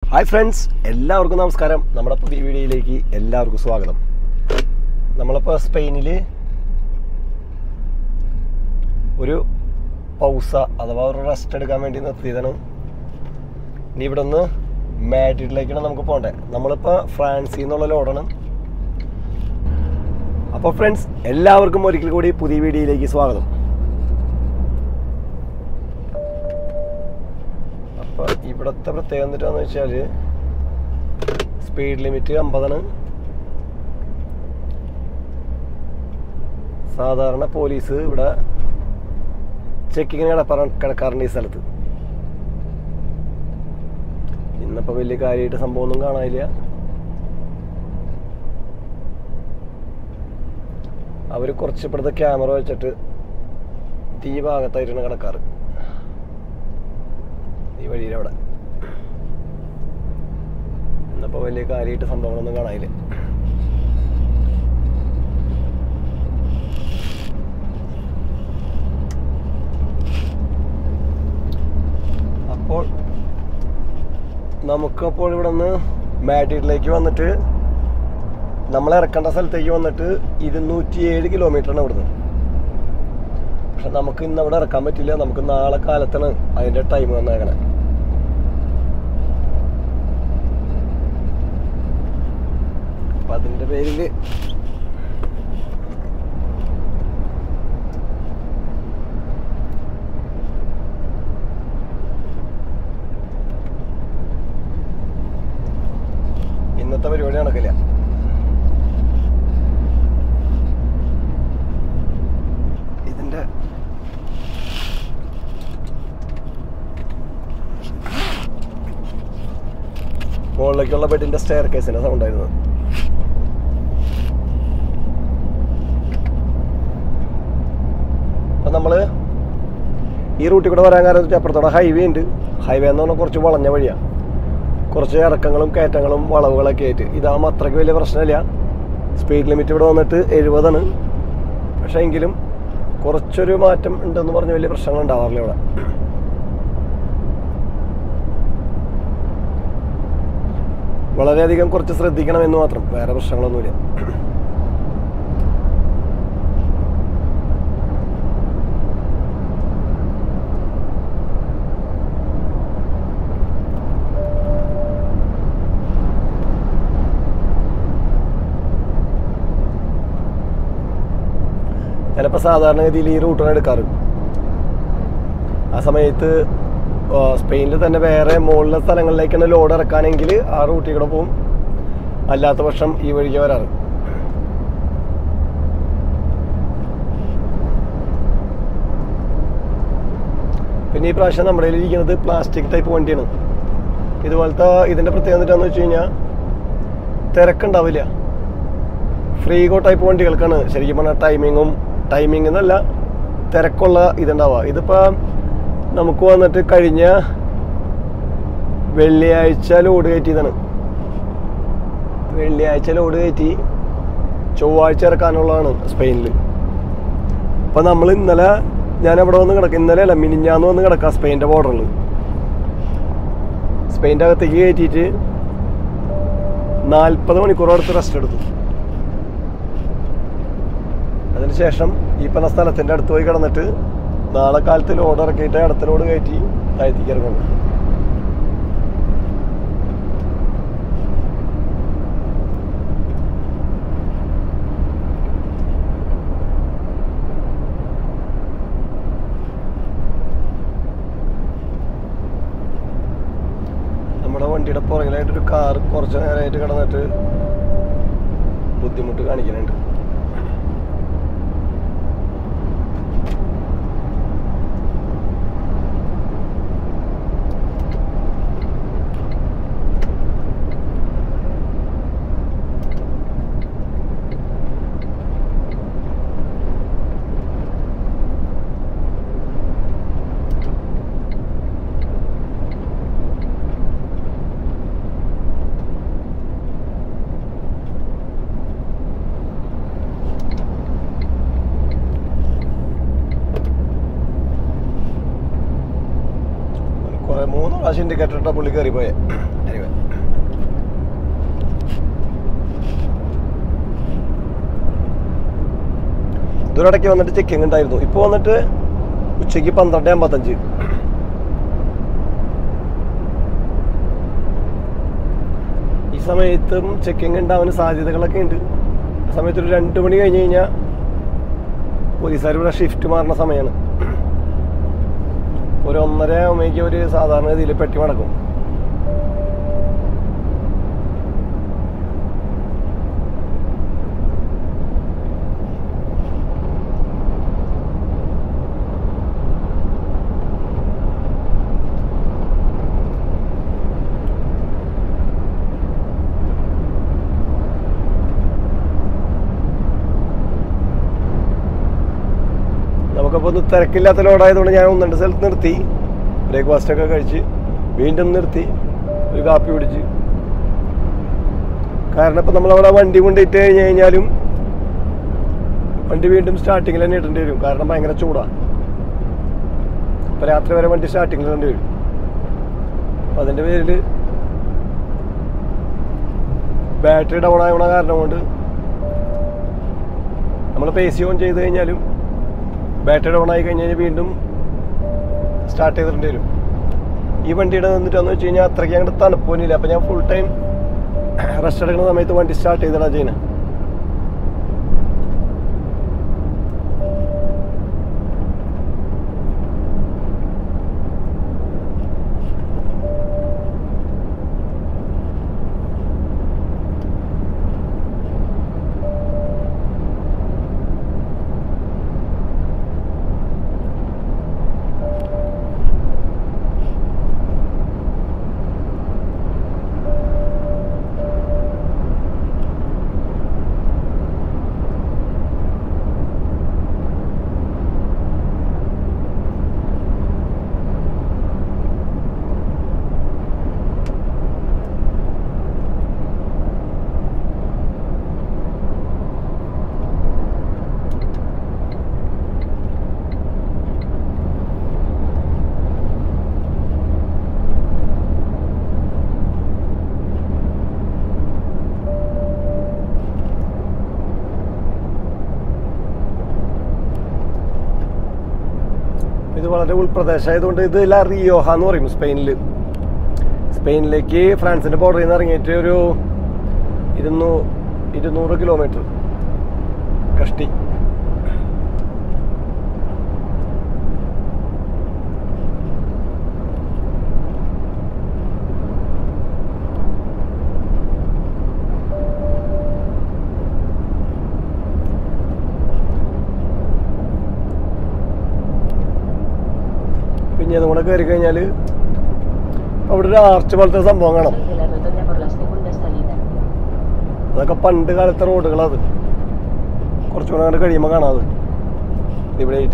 Hi friends എല്ലാവർക്കും നമസ്കാരം നമ്മുടെ പുതിയ വീഡിയോയിലേക്ക് എല്ലാവർക്കും സ്വാഗതം നമ്മളിപ്പോൾ സ്പെയിനിൽ ഒരു പൗസ അഥവാ ഒരു റെസ്റ്റ് എടുക്കാൻ വേണ്ടി നിർത്തിയതാണ് ഇനി ഇവിടെ നിന്ന് മാഡ്രിഡിലേക്കാണ് നമുക്ക് പോകേണ്ടത് നമ്മളിപ്പോൾ ഫ്രാൻസിൽ നിന്നുള്ള ലോഡാണ് അപ്പോൾ ഫ്രണ്ട്സ് എല്ലാവർക്കും ഒരിക്കൽ കൂടി പുതിയ വീഡിയോയിലേക്ക് സ്വാഗതം അപ്പോൾ ഇവിടുത്തെ പ്രത്യേകത എന്നിട്ടാന്ന് വെച്ചാൽ സ്പീഡ് ലിമിറ്റ് അമ്പതാണ് സാധാരണ പോലീസ് ഇവിടെ ചെക്കിങ്ങിന് കിടപ്പാറ കിടക്കാറുണ്ട് ഈ സ്ഥലത്ത് ഇന്നിപ്പോൾ വലിയ കാര്യമായിട്ട് സംഭവമൊന്നും കാണാനില്ല അവർ കുറച്ച് ഇപ്പോഴത്തെ ക്യാമറ വെച്ചിട്ട് ഈ ഭാഗത്തായിട്ടാണ് കിടക്കാറ് ഈ വഴിയിലവിടെ ഇന്നിപ്പോൾ വലിയ കാര്യമായിട്ട് സംഭവങ്ങളൊന്നും കാണാനില്ല അപ്പോൾ നമുക്കപ്പോൾ ഇവിടെ നിന്ന് മാഡ്രിഡിലേക്ക് വന്നിട്ട് നമ്മൾ ഇറക്കേണ്ട സ്ഥലത്തേക്ക് വന്നിട്ട് ഇരുന്നൂറ്റി ഏഴ് കിലോമീറ്ററാണ് ഇവിടുന്ന് പക്ഷെ നമുക്ക് ഇന്ന് അവിടെ ഇറക്കാൻ പറ്റില്ല നമുക്ക് നാളെ കാലത്താണ് അതിന്റെ ടൈം വന്നേക്കണേ അപ്പൊ അതിന്റെ പേരില് ഇന്നത്തെ പരിപാടി നടക്കില്ല ഇതിന്റെ മുകളിലേക്കുള്ള ബെഡിന്റെ സ്റ്റെയർ കേസിന്റെ സൗണ്ട് ആയിരുന്നു അപ്പൊ നമ്മള് ഈ റൂട്ടിൽ കൂടെ വരാൻ കാരണം വെച്ചാൽ അപ്പുറത്തോടെ ഹൈവേ ഉണ്ട് ഹൈവേ എന്ന് പറഞ്ഞാൽ കുറച്ച് വളഞ്ഞ വഴിയാണ് കുറച്ച് ഇറക്കങ്ങളും കയറ്റങ്ങളും വളവുകളൊക്കെ ആയിട്ട് ഇതാകുമ്പോൾ അത്രയ്ക്ക് വലിയ പ്രശ്നമില്ല സ്പീഡ് ലിമിറ്റ് ഇവിടെ വന്നിട്ട് എഴുപതാണ് പക്ഷേ എങ്കിലും കുറച്ചൊരു മാറ്റം ഉണ്ടെന്ന് പറഞ്ഞ വലിയ പ്രശ്നങ്ങൾ ഉണ്ടാവാറില്ല ഇവിടെ വളരെയധികം കുറച്ച് ശ്രദ്ധിക്കണം എന്ന് മാത്രം വേറെ പ്രശ്നങ്ങളൊന്നുമില്ല ചിലപ്പോൾ സാധാരണഗതിയിൽ ഈ റൂട്ടാണ് എടുക്കാറ് ആ സമയത്ത് സ്പെയിനിൽ തന്നെ വേറെ മുകളിലെ സ്ഥലങ്ങളിലേക്കാണ് ലോഡ് ഇറക്കാനെങ്കിൽ ആ റൂട്ടിൽ കൂടെ പോകും അല്ലാത്ത പക്ഷം ഈ വഴിക്ക് വരാറ് പിന്നെ ഈ പ്രാവശ്യം നമ്മുടെ കയ്യിൽ ഇരിക്കുന്നത് പ്ലാസ്റ്റിക് ടൈപ്പ് വണ്ടിയാണ് ഇതുപോലത്തെ ഇതിൻ്റെ പ്രത്യേകത എന്താണെന്ന് വെച്ച് കഴിഞ്ഞാൽ തിരക്കുണ്ടാവില്ല ഫ്രീഗോ ടൈപ്പ് വണ്ടികൾക്കാണ് ശരിക്കും പറഞ്ഞാൽ ടൈമിങ്ങും ടൈമിംഗ് എന്നല്ല തിരക്കുള്ള ഇതുണ്ടാവുക ഇതിപ്പോൾ നമുക്ക് വന്നിട്ട് കഴിഞ്ഞ വെള്ളിയാഴ്ച ലോഡ് കയറ്റിയതാണ് വെള്ളിയാഴ്ച ലോഡ് കയറ്റി ചൊവ്വാഴ്ച ഇറക്കാനുള്ളതാണ് സ്പെയിനിൽ അപ്പം നമ്മൾ ഇന്നലെ ഞാൻ അവിടെ വന്ന് കിടക്കാം ഇന്നലെ അല്ല മിനിഞ്ഞാന്ന് വന്ന് കിടക്കാം സ്പെയിൻ്റെ ബോർഡറിൽ സ്പെയിൻ്റെ അകത്തേക്ക് കയറ്റിയിട്ട് നാൽപ്പത് മണിക്കൂർ അടുത്ത് റെസ്റ്റ് എടുത്തു അതിനുശേഷം ഈ പറഞ്ഞ സ്ഥലത്തിൻ്റെ അടുത്ത് പോയി കിടന്നിട്ട് നാളെ കാലത്ത് ലോഡ് ഇറക്കിയിട്ട് അടുത്ത ലോഡ് കയറ്റി താഴ്ത്തിക്ക് ഇറങ്ങണം നമ്മുടെ വണ്ടിയുടെ പുറകിലായിട്ടൊരു കാർ കുറച്ച് നേരമായിട്ട് കിടന്നിട്ട് ബുദ്ധിമുട്ട് കാണിക്കുന്നുണ്ട് മൂന്ന് പ്രാവശ്യം ഇൻഡിക്കേറ്റർ ഇട്ട പുള്ളി കയറി പോയെ Anyway. ഇതിനിടയ്ക്ക് വന്നിട്ട് ചെക്കിങ് ഉണ്ടായിരുന്നു ഇപ്പോൾ വന്നിട്ട് ഉച്ചയ്ക്ക് പന്ത്രണ്ട് അമ്പത്തഞ്ച് ഈ സമയത്തും ചെക്കിങ് ഉണ്ടാവാൻ സാധ്യതകളൊക്കെ ഉണ്ട് ആ സമയത്ത് ഒരു രണ്ട് മണി കഴിഞ്ഞ് കഴിഞ്ഞാൽ പോലീസുകാർ ഇവിടെ ഷിഫ്റ്റ് മാറുന്ന സമയമാണ് ഒരു ഒന്നര ആകുമ്പോഴേക്കും ഒരു സാധാരണ ഗതിയിൽ പെട്ടി മടക്കും നമുക്കപ്പോൾ ഒന്ന് തിരക്കില്ലാത്ത ലോഡായതുകൊണ്ട് ഞാൻ ഒന്ന് രണ്ട് സ്ഥലത്ത് നിർത്തി ബ്രേക്ക്ഫാസ്റ്റ് ഒക്കെ കഴിച്ച് വീണ്ടും നിർത്തി ഒരു കാപ്പി പിടിച്ച് കാരണം ഇപ്പം നമ്മളവിടെ വണ്ടി കൊണ്ടിട്ട് കഴിഞ്ഞ് കഴിഞ്ഞാലും വണ്ടി വീണ്ടും സ്റ്റാർട്ടിങ്ങിൽ തന്നെ ഇടേണ്ടി വരും കാരണം ഭയങ്കര ചൂടാണ് അപ്പം രാത്രി വരെ വണ്ടി സ്റ്റാർട്ടിങ്ങിൽ ഇടേണ്ടി വരും അപ്പം അതിൻ്റെ പേരിൽ ബാറ്ററി ഡൗൺ ആവണ കാരണം കൊണ്ട് നമ്മളിപ്പോൾ എ സി ഓൺ ചെയ്ത് കഴിഞ്ഞാലും ബാറ്ററി ഡൗൺ ആയി കഴിഞ്ഞ് കഴിഞ്ഞാൽ വീണ്ടും സ്റ്റാർട്ട് ചെയ്തിട്ട് വരും ഈ വണ്ടിയുടെ നിന്നിട്ടാന്ന് വെച്ച് കഴിഞ്ഞാൽ അത്രയ്ക്ക് അങ്ങോട്ട് തണുപ്പൊന്നുമില്ല അപ്പം ഞാൻ ഫുൾ ടൈം റെസ്റ്റ് എടുക്കുന്ന സമയത്ത് വണ്ടി സ്റ്റാർട്ട് ചെയ്തിട്ടാണ് ചെയ്യുന്നത് ഇത് വളരെ ഉൾപ്രദേശമായതുകൊണ്ട് ഇത് ലാ റിയോഹ എന്ന് പറയും സ്പെയിനിൽ സ്പെയിനിലേക്ക് ഫ്രാൻസിന്റെ ബോർഡറിൽ നിന്ന് ഇറങ്ങിയിട്ട് ഒരു ഇരുന്നൂ ഇരുന്നൂറ് കിലോമീറ്റർ കഷ്ടി പിന്നെ അതും കൂടെ കയറി കഴിഞ്ഞാൽ അവിടെ ഒരു ആർച്ച് പോലത്തെ സംഭവം കാണാം de la rotonda por la segunda salida. അതൊക്കെ പണ്ട് കാലത്തെ റോഡുകളത് കുറച്ചുകൂടെ അങ്ങോട്ട് കഴിയുമ്പോൾ കാണാം അത് ഇവിടെ ആയിട്ട്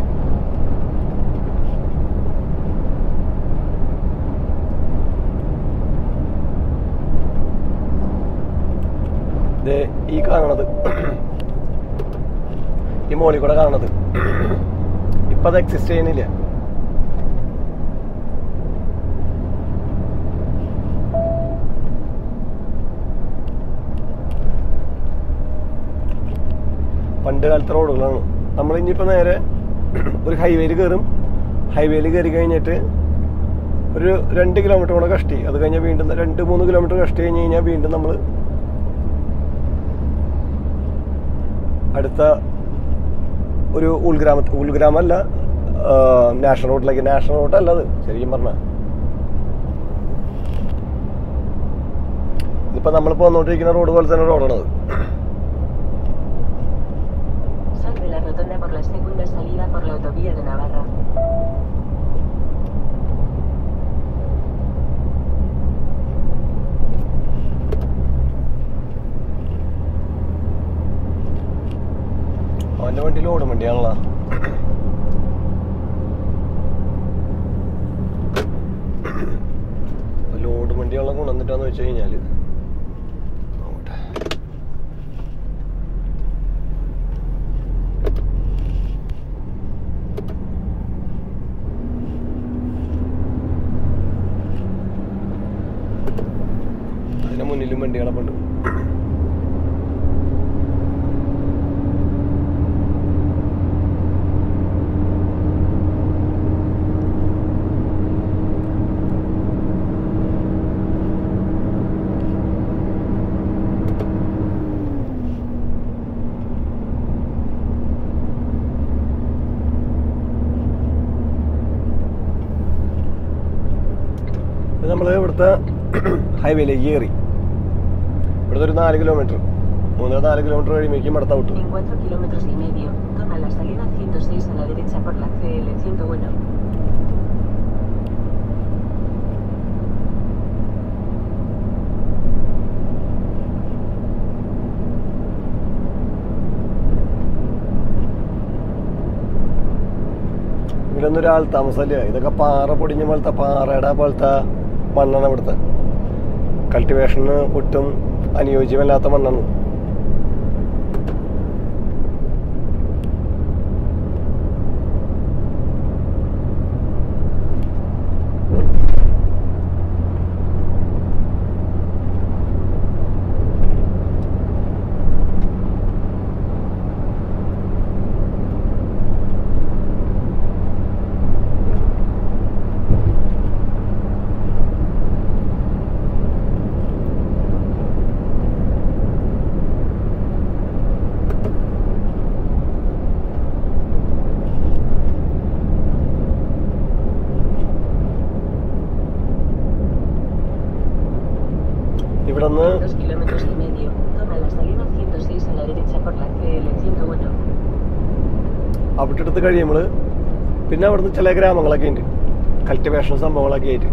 ദേ ഈ കാണണത് ഈ മോളിൽ കൂടെ കാണണത് ഇപ്പൊ അത് എക്സിസ്റ്റ് ചെയ്യുന്നില്ല പണ്ട് കാലത്തെ റോഡുകളാണ് നമ്മൾ ഇനിയിപ്പോൾ നേരെ ഒരു ഹൈവേയിൽ കയറും ഹൈവേയിൽ കയറി കഴിഞ്ഞിട്ട് ഒരു രണ്ട് കിലോമീറ്റർ കൂടെ കഷ്ടി അത് കഴിഞ്ഞാൽ വീണ്ടും രണ്ട് മൂന്ന് കിലോമീറ്റർ കഷ്ടി കഴിഞ്ഞ് കഴിഞ്ഞാൽ വീണ്ടും നമ്മൾ അടുത്ത ഒരു ഉൾഗ്രാമ ഉൾഗ്രാമല്ല നാഷണൽ റോഡിലേക്ക് നാഷണൽ റോഡല്ല അത് ശരിക്കും പറഞ്ഞാൽ ഇതിപ്പോൾ നമ്മളിപ്പോൾ വന്നുകൊണ്ടിരിക്കുന്ന റോഡ് പോലെ തന്നെ റോഡാണത് Sal de la rotonda por la segunda salida por la autovía de Navarra. അവൻ്റെ വണ്ടി ലോഡ് വണ്ടിയാണല്ലോ ലോഡ് വണ്ടിയുള്ള ഗുണം എന്നിട്ടാന്ന് വെച്ച് കഴിഞ്ഞാല് നോക്കട്ടെ. അതിന്റെ മുന്നിലും വണ്ടികളൊക്കെ ഉണ്ട് നമ്മൾ ഇവിടുത്തെ ഹൈവേയിലേക്ക് കയറി ഇവിടുത്തെ ഒരു നാല് കിലോമീറ്റർ മൂന്നര നാല് കിലോമീറ്റർ കഴിയുമ്പോഴേക്കും അടുത്ത out En 4 kilómetros y medio, toma la salida 106 a la derecha por la CL 101. ഇവിടെ ഒന്നും ഒരാൾ താമസമില്ല ഇതൊക്കെ പാറ പൊടിഞ്ഞ പോലത്തെ പാറയുടെ പോലത്തെ മണ്ണാണ് ഇവിടുത്തെ കൾട്ടിവേഷന് ഒട്ടും അനുയോജ്യമല്ലാത്ത മണ്ണാണ് ഇവിടെ നിന്ന് 2 kilómetros y medio, toma la salida 106 a la derecha por la CL 101. അവിടെ എടുത്ത് കഴിയുമ്പോൾ പിന്നെ അവിടുന്ന് ചില ഗ്രാമങ്ങളൊക്കെ ഉണ്ട് കൾട്ടിവേഷൻ സംഭവങ്ങളൊക്കെ ആയിട്ട്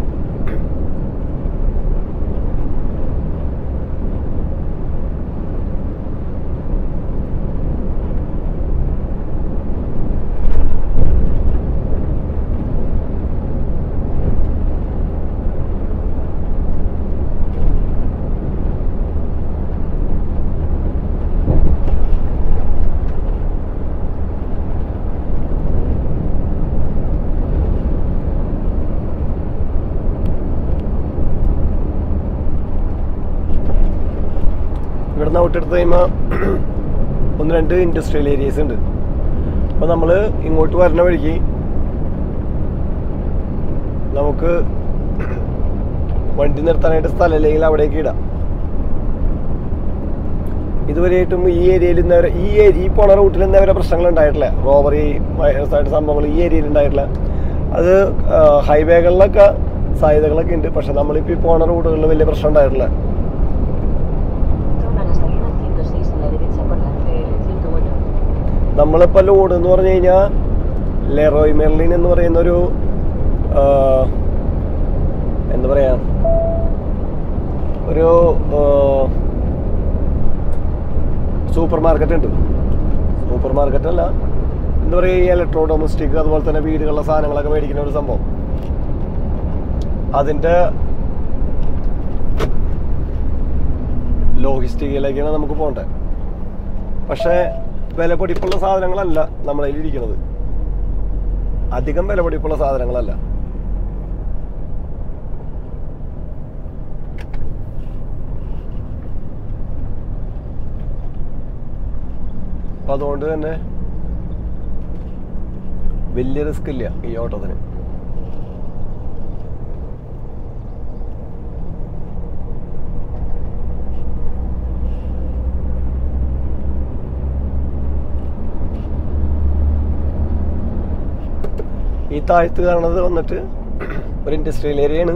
ഇവിടുന്ന് ഔട്ടെടുത്ത് കഴിയുമ്പോൾ ഒന്ന് രണ്ട് ഇൻഡസ്ട്രിയൽ ഏരിയസ് ഉണ്ട് അപ്പോൾ നമ്മൾ ഇങ്ങോട്ട് വരുന്ന വഴിക്ക് നമുക്ക് വണ്ടി നിർത്താനായിട്ട് സ്ഥലമില്ലെങ്കിൽ അവിടേക്ക് ഇടാം ഇതുവരെയായിട്ടും ഈ ഏരിയയിൽ ഇന്നവരെ ഈ ഏരി- ഈ പോണ റൂട്ടിൽ ഇന്നവരെ പ്രശ്നങ്ങൾ ഉണ്ടായിട്ടില്ല റോബറി ആയിട്ട് സംഭവങ്ങൾ ഈ ഏരിയയിൽ ഉണ്ടായിട്ടില്ല അത് ഹൈവേകളിലൊക്കെ സാധ്യതകളൊക്കെ ഉണ്ട് പക്ഷെ നമ്മളിപ്പോൾ ഈ പോണ റൂട്ടുകളിൽ വലിയ പ്രശ്നം ഉണ്ടായിട്ടില്ല Toma la salida 106 a la derecha por la CL 101. നമ്മളിപ്പോൾ ലോഡ് എന്ന് പറഞ്ഞു കഴിഞ്ഞാൽ ലെറോയ് മെർലിൻ എന്ന് പറയുന്ന ഒരു ആ, എന്താ പറയാ ഒരു സൂപ്പർ മാർക്കറ്റ് ഉണ്ട് സൂപ്പർ മാർക്കറ്റ് അല്ല എന്താ പറയുക ഈ ഇലക്ട്രോ ഡൊമസ്റ്റിക് അതുപോലെ തന്നെ വീടുകളിലെ സാധനങ്ങളൊക്കെ മേടിക്കുന്ന ഒരു സംഭവം അതിൻ്റെ ലോജിസ്റ്റിക്കിലേക്കാണ് നമുക്ക് പോകേണ്ടത് പക്ഷേ വില പൊടിപ്പുള്ള സാധനങ്ങളല്ല നമ്മുടെ കയ്യിൽ ഇരിക്കുന്നത് അധികം വില പൊടിപ്പുള്ള സാധനങ്ങളല്ല അപ്പൊ അതുകൊണ്ട് തന്നെ വലിയ റിസ്ക് ഇല്ല ഈ ഓട്ടത്തിന് ഈ താഴ്ത്ത് കാണുന്നത് വന്നിട്ട് ഒരു ഇൻഡസ്ട്രിയൽ ഏരിയയാണ്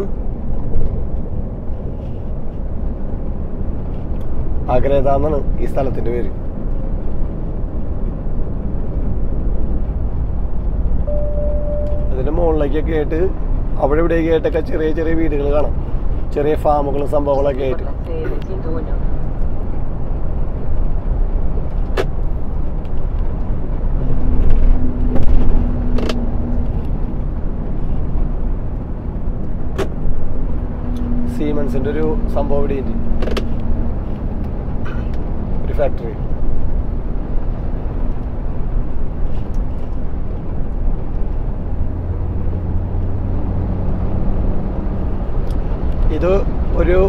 അഗ്രത എന്നാണ് ഈ സ്ഥലത്തിന്റെ പേര് അതിന്റെ മുകളിലേക്കൊക്കെ ആയിട്ട് അവിടെ ഇവിടെയൊക്കെ ആയിട്ടൊക്കെ ചെറിയ ചെറിയ വീടുകൾ കാണാം ചെറിയ ഫാമുകളും സംഭവങ്ങളൊക്കെ Por ആയിട്ട് la CL 101. സീമൻസിന്റെ ഒരു സംഭവം ഇവിടെ ഉണ്ട് ഒരു ഫാക്ടറി ഇത് ഒരു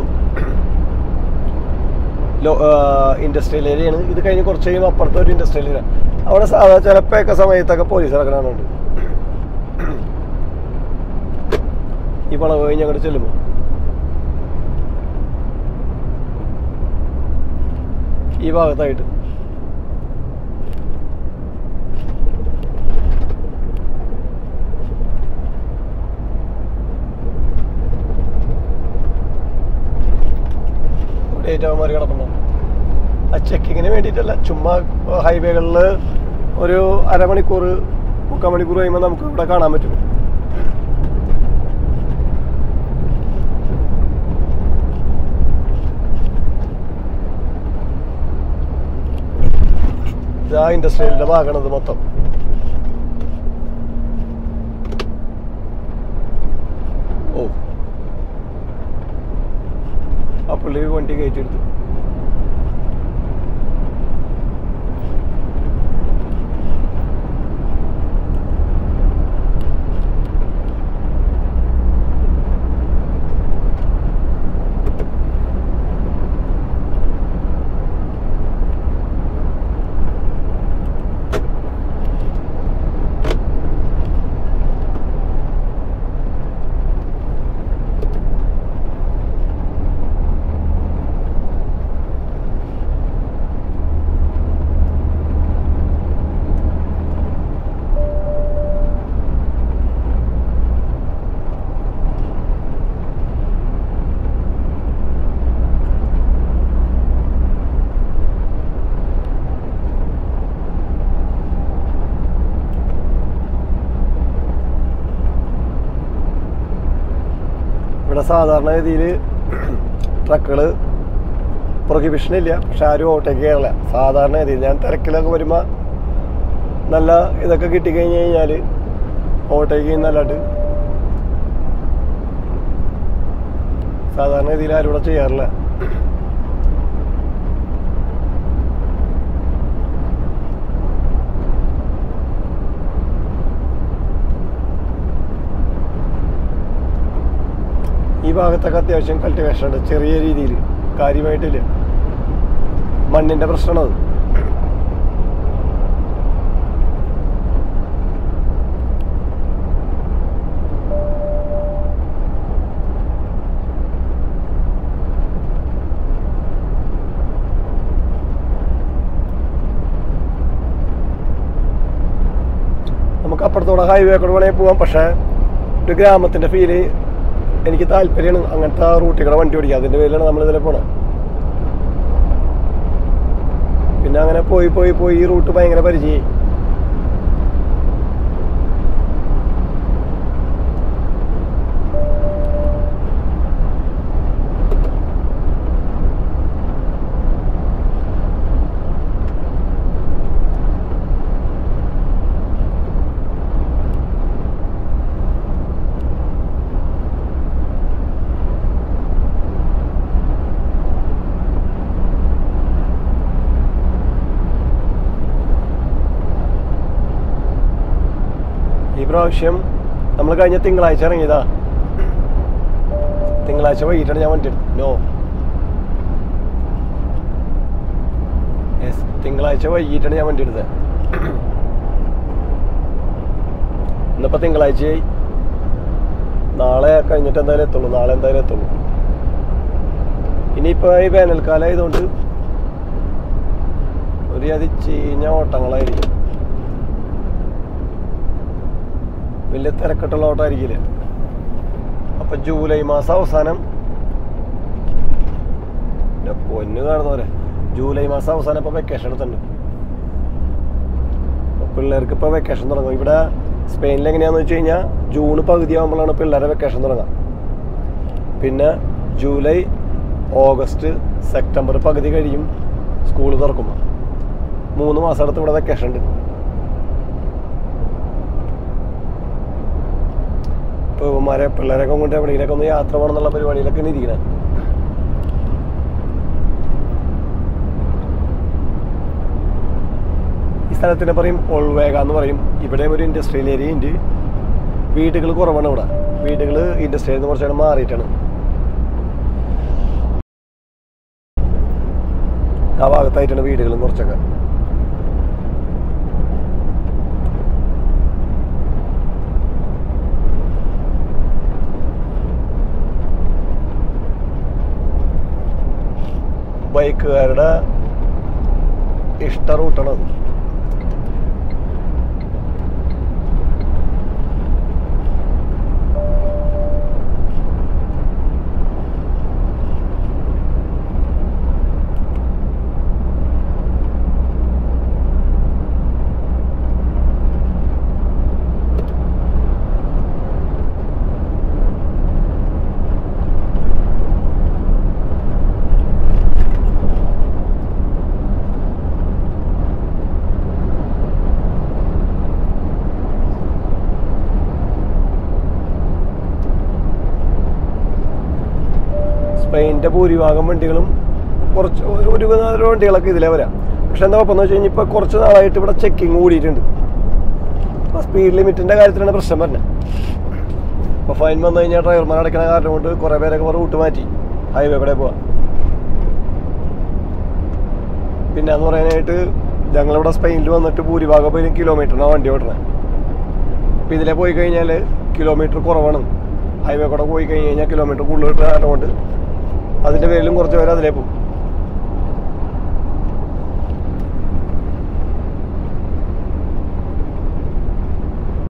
ഇൻഡസ്ട്രിയൽ ഏരിയയാണ് ഇത് കഴിഞ്ഞ് കുറച്ച് കഴിയുമ്പോൾ അപ്പുറത്തെ ഒരു ഇൻഡസ്ട്രിയൽ ഏരിയ അവിടെ സാധാ ചിലപ്പോഴൊക്കെ സമയത്തൊക്കെ പോലീസ് ഇറങ്ങണുണ്ട് ഈ വളവ് കഴിഞ്ഞ് അങ്ങോട്ട് ചെല്ലുമ്പോൾ ഈ ഭാഗത്തായിട്ട് ലേറ്റ് ആവുമാർ കിടപ്പുണ്ടാവും ആ ചെക്കിങ്ങിന് വേണ്ടിയിട്ടല്ല ചുമ്മാ ഹൈവേകളിൽ ഒരു അരമണിക്കൂർ മുക്കാൽ മണിക്കൂർ കഴിയുമ്പോൾ നമുക്ക് ഇവിടെ കാണാൻ പറ്റും ഇതാ ഇൻഡസ്ട്രിയലിന്റെ ഭാഗമാണ് ഇത് മൊത്തം ഓ ആ പുള്ളി വണ്ടി കയറ്റിയെടുത്തു ഇവിടെ സാധാരണ ഗതിയിൽ ട്രക്കുകൾ പ്രൊഹിബിഷൻ ഇല്ല പക്ഷെ ആരും ഓട്ടേക്ക് കയറില്ല സാധാരണ ഗതിയിൽ ഞാൻ തിരക്കിലൊക്കെ വരുമ്പോൾ നല്ല ഇതൊക്കെ കിട്ടിക്കഴിഞ്ഞ് കഴിഞ്ഞാൽ ഓട്ടേക്ക് നല്ലതായിട്ട് സാധാരണ ഗതിയിൽ ആരും ഇവിടെ ചെയ്യാറില്ല ഈ ഭാഗത്തൊക്കെ അത്യാവശ്യം കൾട്ടിവേഷൻ ഉണ്ട് ചെറിയ രീതിയിൽ കാര്യമായിട്ടില്ല മണ്ണിന്റെ പ്രശ്നമാണ് അത് നമുക്ക് അപ്പുറത്തോടെ ഹൈവേ കൂടെ വേണമെങ്കിൽ പോവാം പക്ഷേ ഒരു ഗ്രാമത്തിന്റെ ഫീല് എനിക്ക് താല്പര്യമാണ് അങ്ങനത്തെ ആ റൂട്ടിൽ കൂടെ വണ്ടി ഓടിക്കുക അതിന്റെ പേരിലാണ് നമ്മൾ ഇതിലെ പോണത് പിന്നെ അങ്ങനെ പോയി പോയി പോയി ഈ റൂട്ട് ഭയങ്കര പരിചയമായി ഈ പ്രാവശ്യം നമ്മൾ കഴിഞ്ഞ തിങ്കളാഴ്ച ഇറങ്ങിയതാ തിങ്കളാഴ്ച വൈകിട്ടാണ് ഞാൻ വണ്ടി എടുത്തത് നോ യെസ് തിങ്കളാഴ്ച വൈകിട്ടാണ് ഞാൻ വണ്ടി എടുത്തത് ഇന്നിപ്പോൾ തിങ്കളാഴ്ചയായി നാളെ കഴിഞ്ഞിട്ട് എന്തായാലും എത്തുള്ളൂ നാളെ എന്തായാലും എത്തുള്ളൂ ഇനിയിപ്പോൾ ഈ വേനൽക്കാലം ആയതുകൊണ്ട് ഒരു അതി ചീഞ്ഞ ഓട്ടങ്ങളായിരിക്കും വലിയ തിരക്കിട്ടുള്ള ഓട്ടമായിരിക്കില്ല അപ്പൊ ജൂലൈ മാസം അവസാനം എൻ്റെ പൊന്ന് കാണുന്നവരെ ജൂലൈ മാസം അവസാനം ഇപ്പൊ വെക്കേഷൻ എടുത്തിട്ടുണ്ട് അപ്പൊ പിള്ളേർക്ക് ഇപ്പൊ വെക്കേഷൻ തുടങ്ങും ഇവിടെ സ്പെയിനിൽ എങ്ങനെയാന്ന് വെച്ച് കഴിഞ്ഞാൽ ജൂൺ പകുതി ആകുമ്പോഴാണ് പിള്ളേരെ വെക്കേഷൻ തുടങ്ങുക പിന്നെ ജൂലൈ ഓഗസ്റ്റ് സെപ്റ്റംബർ പകുതി കഴിയും സ്കൂൾ തുറക്കുമ്പോൾ മൂന്ന് മാസം അടുത്ത് ഇവിടെ വെക്കേഷൻ ഉണ്ട് ഇപ്പോൾ ഇവന്മാരെ പിള്ളേരൊക്കെ കൊണ്ട് എവിടെയെങ്കിലൊക്കെ ഒന്ന് യാത്ര പോകണം എന്നുള്ള പരിപാടിയിലൊക്കെ ഇരിക്കണേ ഈ സ്ഥലത്തിനെ പറയും ഒൾവേഗ എന്ന് പറയും ഇവിടെ ഒരു ഇൻഡസ്ട്രിയൽ ഏരിയ ഉണ്ട് വീടുകൾ കുറവാണ് ഇവിടെ വീടുകൾ ഇൻഡസ്ട്രിയിൽ നിന്ന് കുറച്ചാണ് മാറിയിട്ടാണ് ആ ഭാഗത്തായിട്ടാണ് വീടുകളും കുറച്ചൊക്കെ ബൈക്കുകാരുടെ ഇഷ്ട റൂട്ടാണ് അത് അതിൻ്റെ ഭൂരിഭാഗം വണ്ടികളും കുറച്ച് ഒരു ഒരുപാട് വണ്ടികളൊക്കെ ഇതിലേ വരാം പക്ഷെ എന്താ കുഴപ്പമെന്ന് വെച്ച് കഴിഞ്ഞാൽ ഇപ്പോൾ കുറച്ച് നാളായിട്ട് ഇവിടെ ചെക്കിങ് കൂടിയിട്ടുണ്ട് അപ്പോൾ സ്പീഡ് ലിമിറ്റിൻ്റെ കാര്യത്തിലാണ് പ്രശ്നം പറഞ്ഞത് അപ്പോൾ ഫൈൻ വന്നു കഴിഞ്ഞാൽ ഡ്രൈവർമാർ അടയ്ക്കണ കാരണം കൊണ്ട് കുറേ പേരൊക്കെ റൂട്ട് മാറ്റി ഹൈവേ കൂടെ പോവാം പിന്നെ എന്ന് പറയാനായിട്ട് ഞങ്ങളിവിടെ സ്പെയിനിൽ വന്നിട്ട് ഭൂരിഭാഗം പേരും കിലോമീറ്ററിനാണ് വണ്ടി ഓടുന്നത് അപ്പോൾ ഇതിലെ പോയി കഴിഞ്ഞാൽ കിലോമീറ്റർ കുറവാണ് ഹൈവേ കൂടെ പോയി കഴിഞ്ഞ് കഴിഞ്ഞാൽ കിലോമീറ്റർ കൂടുതൽ കിട്ടുന്ന കാരണം കൊണ്ട് അതിൻ്റെ പേരിലും കുറച്ച് പേര് അതിലേ പോകും